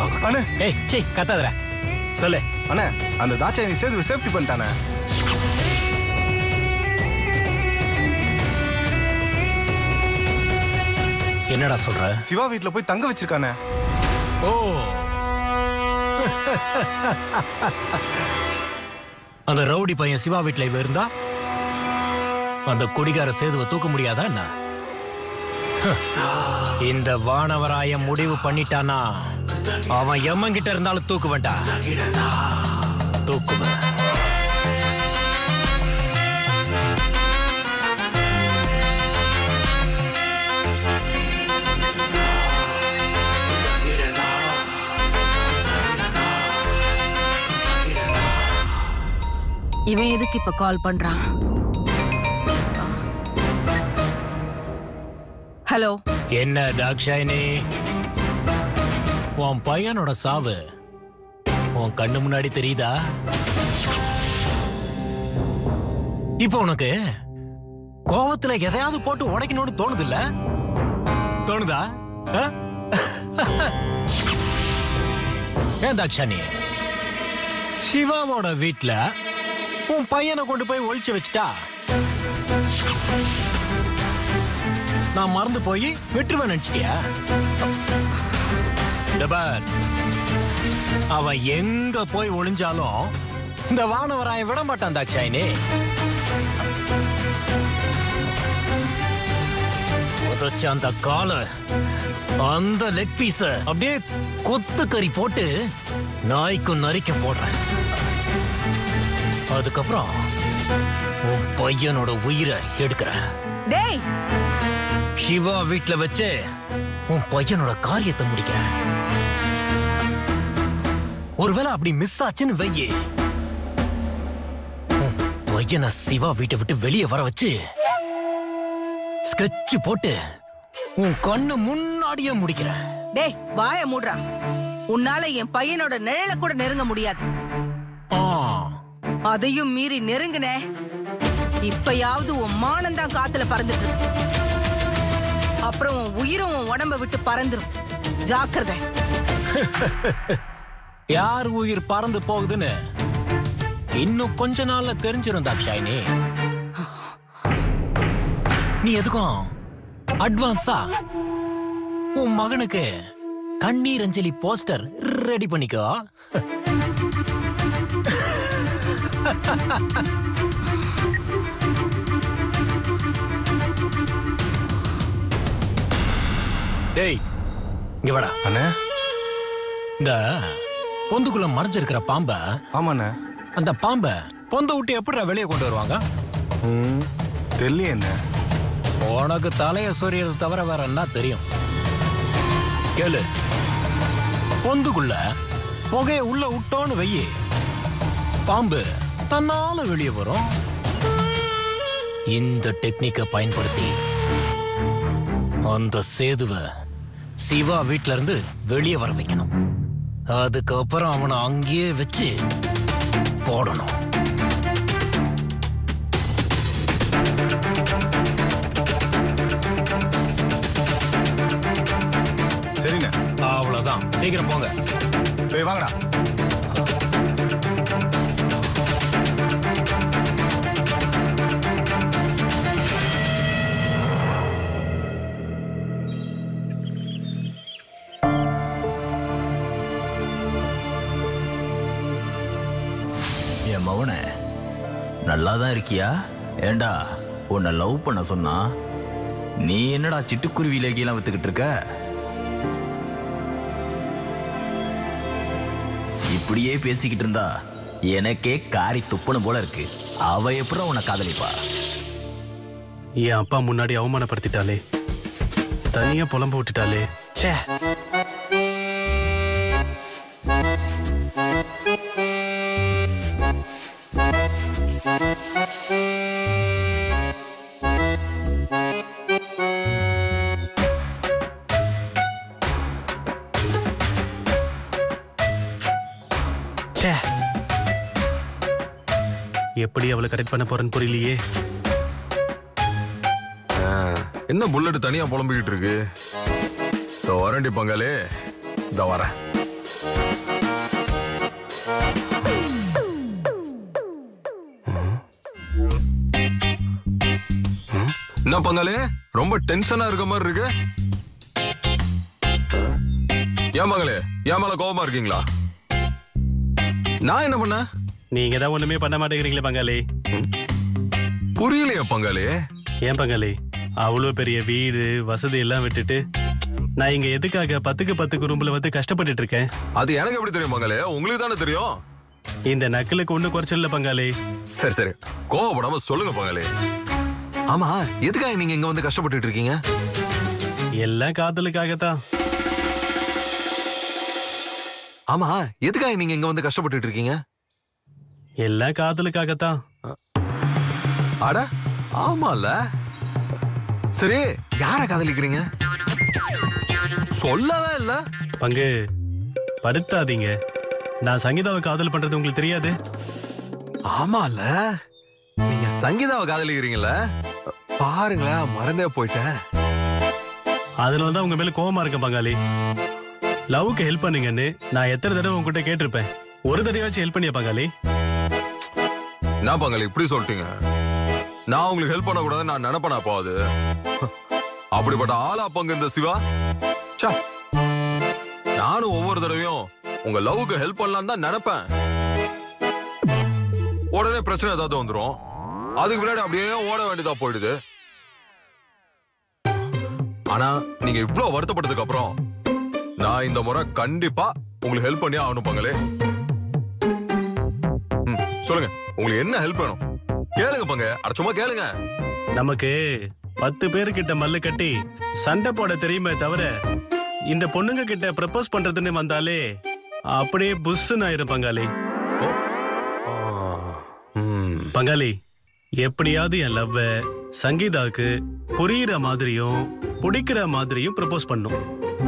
சாகணும் அண்ணே ஏய் சீ கத்தாதடா சொல்லு அண்ணே அந்த தாட்சாயணி சேது சேஃப்டி பண்ணிட்டானே என்னடா சொல்ற சிவா வீட்ல போய் தங்க வச்சிருக்கானே ஓ அந்த ரவுடி பையன் சிவா வீட்ல இவ இருந்தா அந்த குடிகார சேதுவை தூக்க முடியாதா என்ன இந்த வானவராயம் முடிவு பண்ணிட்டானா அவன் எம்மங்கிட்ட இருந்தாலும் தூக்கு வேண்டாம் தூக்குவேன் இவன் எதுக்கு இப்ப கால் பண்றான் ஹலோ என்ன தாக்ஷாயினி உன் பையனோட சாவு உன் கண்ணு முன்னாடி தெரியுதா இப்போ உனக்கு கோவத்துல எதையாவது போட்டு உடைக்கணும்னு தோணுது இல்ல தோணுதா ஆ? ஏன் தாக்ஷானி சிவாவோட வீட்ல உன் பையனை கொண்டு போய் ஒளிச்சு வச்சுட்டா நான் மறந்து போய் வெற்றுவேன் நினைச்சிட்டியா இந்த பார், அவன் எங்க போய் ஒளிஞ்சாலும் இந்த வானவராய விட மாட்டான் தாக்ஷாயினி உதச்ச அந்த கால அந்த லெக் பீஸ அப்படியே கொத்து கறி போட்டு நாய்க்கும் நரிக்க போடுறேன் அதுக்கப்புறம் உன் பையனோட உயிரை எடுக்கிறேன் டேய் சிவா வீட்ல வச்சு உன் பையனோட காரியத்தை முடிக்கிறேன் ஒருவேளை அப்படி மிஸ் ஆச்சுன்னு வையே உன் பையனை சிவா வீட்டை விட்டு வெளியே வர வச்சு ஸ்கெட்ச் போட்டு உன் கண்ணு முன்னாடியே முடிக்கிறேன் டேய் வாய மூடுறா உன்னால என் பையனோட நிழல கூட நெருங்க முடியாது ஆ, அதையும் மீறி நெருங்குன இப்பயாவது உன் மானம்தான் காத்துல பறந்துட்டு இருக்கு அப்புறம் உன் உயிரும் உன் உடம்ப விட்டு பறந்துரும் ஜாக்கிரதை யார் உயிர் பறந்து போகுதுன்னு இன்னும் கொஞ்ச நாள்ல தெரிஞ்சிரும் தாக்ஷாயினி நீ எதுக்கும் அட்வான்ஸா உன் மகனுக்கு கண்ணீர் அஞ்சலி போஸ்டர் ரெடி பண்ணிக்கோ டேய் இங்க வாடா அண்ணே இந்த பொந்துக்குள்ள மறைஞ்சிருக்கிற பாம்ப ஆமாண்ணே அந்த பாம்ப பொந்த விட்டு எப்படிடா வெளியே கொண்டு வருவாங்க ம் தெரியலையே என்ன உனக்கு தலைய சொரியதை தவிர வேற என்ன தெரியும் கேளு பொந்துக்குள்ள புகைய உள்ள விட்டோன்னு வெயி பாம்பு தன்னால வெளியே வரும் இந்த டெக்னிக்கை பயன்படுத்தி அந்த சேதுவ சிவா வீட்ல இருந்து வெளியே வர வைக்கணும் அதுக்கப்புறம் அவனை அங்கேயே வச்சு போடணும் சரிண்ணே அவ்வளவுதான் சீக்கிரம் போங்க போய் வாங்கடா என் மவனே நல்லா தான் இருக்கியா ஏண்டா உன்னை லவ் பண்ண சொன்னா நீ என்னடா சிட்டுக்குருவி இலக்கியெல்லாம் வித்துக்கிட்டு இருக்க இப்படியே பேசிக்கிட்டு இருந்தா எனக்கே காரி துப்பணும் போல இருக்கு அவ எப்படி உன்னை காதலிப்பா என் அப்பா முன்னாடி அவமானப்படுத்திட்டாளே தனியா புலம்ப விட்டுட்டாளே ச்சே ச்சே எப்படி அவளை கரெக்ட் பண்ண போறேன்னு புரியலையே என்ன புல்லட் தனியா புலம்பிக்கிட்டு இருக்கு இதோ வரண்டி பங்காளி இதோ வரேன் என்ன பங்காளி ரொம்ப டென்ஷனா இருக்க மாதிரி இருக்கு ஏன் பங்காளி ஏன் மேல கோபமா இருக்கீங்களா நான் என்ன பண்ணேன் நீங்க தான் ஒண்ணுமே பண்ண மாட்டேங்கிறீங்களே பங்காளி புரியலையா பங்காளி ஏன் பங்காளி அவ்வளோ பெரிய வீடு வசதி எல்லாம் விட்டுட்டு நான் இங்க எதுக்காக பத்துக்கு பத்துக்கு ரூம்ல வந்து கஷ்டப்பட்டுட்டு இருக்கேன் அது எனக்கு எப்படி தெரியும் பங்காளி உங்களுக்கு தானே தெரியும் இந்த நக்கலுக்கு ஒன்றும் குறைச்சல பங்காளி சரி சரி கோவப்படாம சொல்லுங்க பங்காளி ஆமா எதுக்காக நீங்க இங்க வந்து கஷ்டப்பட்டுட்டு இருக்கீங்க எல்லாம் காதலுக்காகத்தான் ஆமா எதுக்காக நீங்க இங்க வந்து கஷ்டப்பட்டுட்டு இருக்கீங்க எல்லாம் காதலுக்காகத்தான் அட ஆமால சரி யார காதலிக்கிறீங்க சொல்லவே இல்ல பங்கு படுத்தாதீங்க நான் சங்கீதாவை காதல் பண்றது உங்களுக்கு தெரியாது ஆமால நீங்க சங்கீதாவை காதலிக்கிறீங்கல்ல பாருங்களேன் மறந்தே போயிட்டேன் அதனால தான் உங்க மேல கோவமா இருக்கேன் பங்காளி லவ்வுக்கு ஹெல்ப் பண்ணுங்கன்னு நான் எத்தனை தடவை உங்ககிட்ட கேட்டிருப்பேன் ஒரு தடவையாச்சும் ஹெல்ப் பண்ணியா பங்காளி என்ன பங்காளி இப்படி சொல்லிட்டீங்க நான் உங்களுக்கு ஹெல்ப் பண்ண கூடாது நான் நினைப்பேனா அப்போ அது அப்படிப்பட்ட ஆளா பங்கு இந்த சிவா ச்சே. நானும் ஒவ்வொரு தடவையும் உங்க லவ்வுக்கு ஹெல்ப் பண்ணலாம்னு தான் நினைப்பேன் உடனே பிரச்சனை ஏதாவது வந்துரும் அதுக்கு முன்னாடி அப்படியே ஓட வேண்டியதா போயிடுது ஆனா நீங்க இவ்ளோ வருத்தப்பட்டதுக்கு அப்புறம் நான் இந்த முறை கண்டிப்பா உங்களுக்கு ஹெல்ப் பண்ணி ஆகணும் பங்களே ம், சொல்லுங்க உங்களுக்கு என்ன ஹெல்ப் வேணும் கேளுங்க பங்க அட சும்மா கேளுங்க நமக்கு பத்து பேருக்கிட்ட மல்லு கட்டி சண்டை போட தெரியுமே தவிர இந்த பொண்ணுங்க கிட்ட ப்ரப்போஸ் பண்றதுன்னு வந்தாலே அப்படியே புஷ்ஷுன்னு ஆயிரும் பங்காளி ஆ, ம், பங்காளி எப்படியாவது என் லவ்வ சங்கீதாவுக்கு புரியுற மாதிரியும் பிடிக்கிற மாதிரியும் ப்ரப்போஸ் பண்ணும்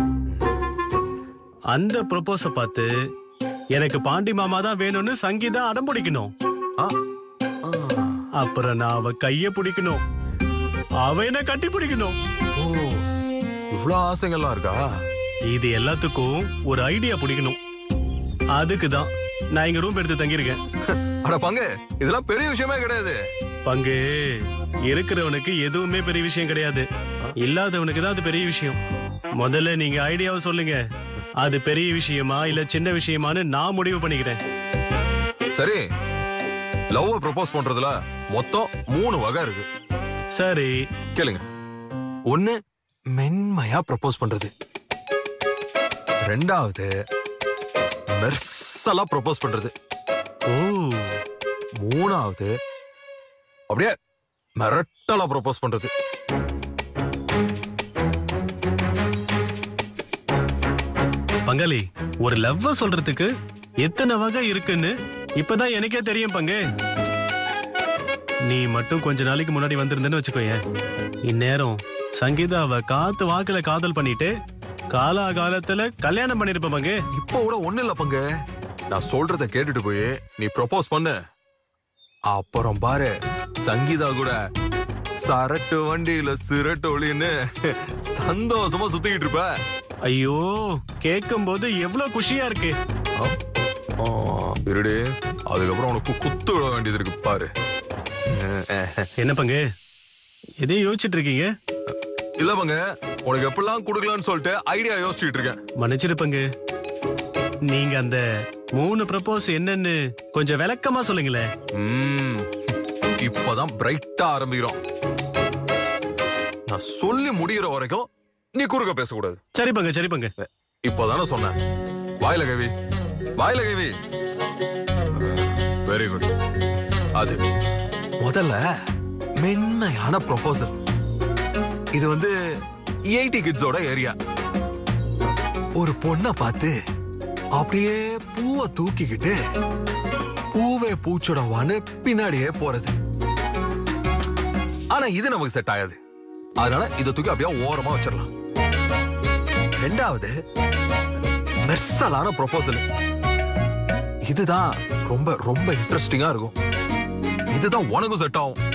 அந்த ப்ரப்போஸ பார்த்து எனக்கு பாண்டி மாமா தான் வேணும்னு சங்கீதா அடம் பிடிக்கணும் ஆ, ஆ. அப்புறம் நான் அவ கைய பிடிக்கணும் அவ என்ன கட்டி பிடிக்கணும் ஓ இவ்ளோ ஆசைகள்லாம் இருக்கா இது எல்லாத்துக்கும் ஒரு ஐடியா பிடிக்கணும் அதுக்கு தான் நான் இங்க ரூம் எடுத்து தங்கியிருக்கேன் அட பங்கு இதெல்லாம் பெரிய விஷயமே கிடையாது பங்கு இருக்கிறவனுக்கு எதுவுமே பெரிய விஷயம் கிடையாது இல்லாதவனுக்கு தான் அது பெரிய விஷயம் முதல்ல நீங்க ஐடியாவை சொல்லுங்க அது பெரிய விஷயமா இல்ல சின்ன விஷயமான்னு நான் முடிவு பண்ணிக்கிறேன் சரி லவ் ப்ரப்போஸ் பண்றதுல மொத்தம் மூணு வகை இருக்கு சரி கேளுங்க ஒண்ணு மென்மையா ப்ரப்போஸ் பண்றது ரெண்டாவது மெர்சலா ப்ரப்போஸ் பண்றது ஓ மூணாவது அப்படியே மிரட்டலா ப்ரப்போஸ் பண்றது பங்காளி ஒரு லவ்வ சொல்றதுக்கு எத்தனை வகை இருக்குன்னு இப்பதான் எனக்கே தெரியும் பங்கு நீ மட்டும் கொஞ்ச நாளைக்கு முன்னாடி வந்திருந்தேன்னு வச்சுக்கோயேன் இந்நேரம் சங்கீதாவை காத்து வாக்குல காதல் பண்ணிட்டு காலாகாலத்துல கல்யாணம் பண்ணிருப்ப பங்கு இப்போ கூட ஒண்ணு இல்ல பங்கு நான் சொல்றத கேட்டுட்டு போய் நீ ப்ரப்போஸ் பண்ணு அப்புறம் பாரு சங்கீதா கூட சரட்டு வண்டியில சிரட்டு ஒளின்னு சந்தோஷமா சுத்திக்கிட்டு இருப்ப ஐயோ கேட்கும் போது எவ்வளவு குஷியா இருக்கு ஆ, இருடி அதுக்கப்புறம் உனக்கு குத்து விட வேண்டியது இருக்கு பாரு என்ன பங்கு எதையும் யோசிச்சுட்டு இருக்கீங்க இல்ல பங்க உனக்கு எப்படிலாம் கொடுக்கலாம்னு சொல்லிட்டு ஐடியா யோசிச்சுட்டு இருக்கேன் மன்னிச்சிடு பங்கு நீங்க அந்த மூணு ப்ரப்போஸ் என்னன்னு கொஞ்சம் விளக்கமா சொல்லுங்களேன் ம், இப்பதான் பிரைட்டா ஆரம்பிக்கிறோம் நான் சொல்லி முடியிற வரைக்கும் நீ குறுக்க பேசக்கூடாது சரி பங்கு சரி பங்கு இப்பதானே சொன்னேன் வாயில கவி வாயில கவி வெரி குட் அது முதல்ல மென்மையான ப்ரொபோசல் இது வந்து எயிட்டி கிட்ஸோட ஏரியா ஒரு பொண்ணை பார்த்து அப்படியே பூவை தூக்கிக்கிட்டு பூவே பூச்சுடவான்னு பின்னாடியே போறது ஆனா இது நமக்கு செட் ஆகாது அதனால இதை தூக்கி அப்படியே ஓரமா வச்சிடலாம் ரெண்டாவது மெர்சலான ப்ரொபோசல் இதுதான் ரொம்ப ரொம்ப இன்ட்ரெஸ்டிங்கா இருக்கும் இதுதான் உனக்கும் செட் ஆகும்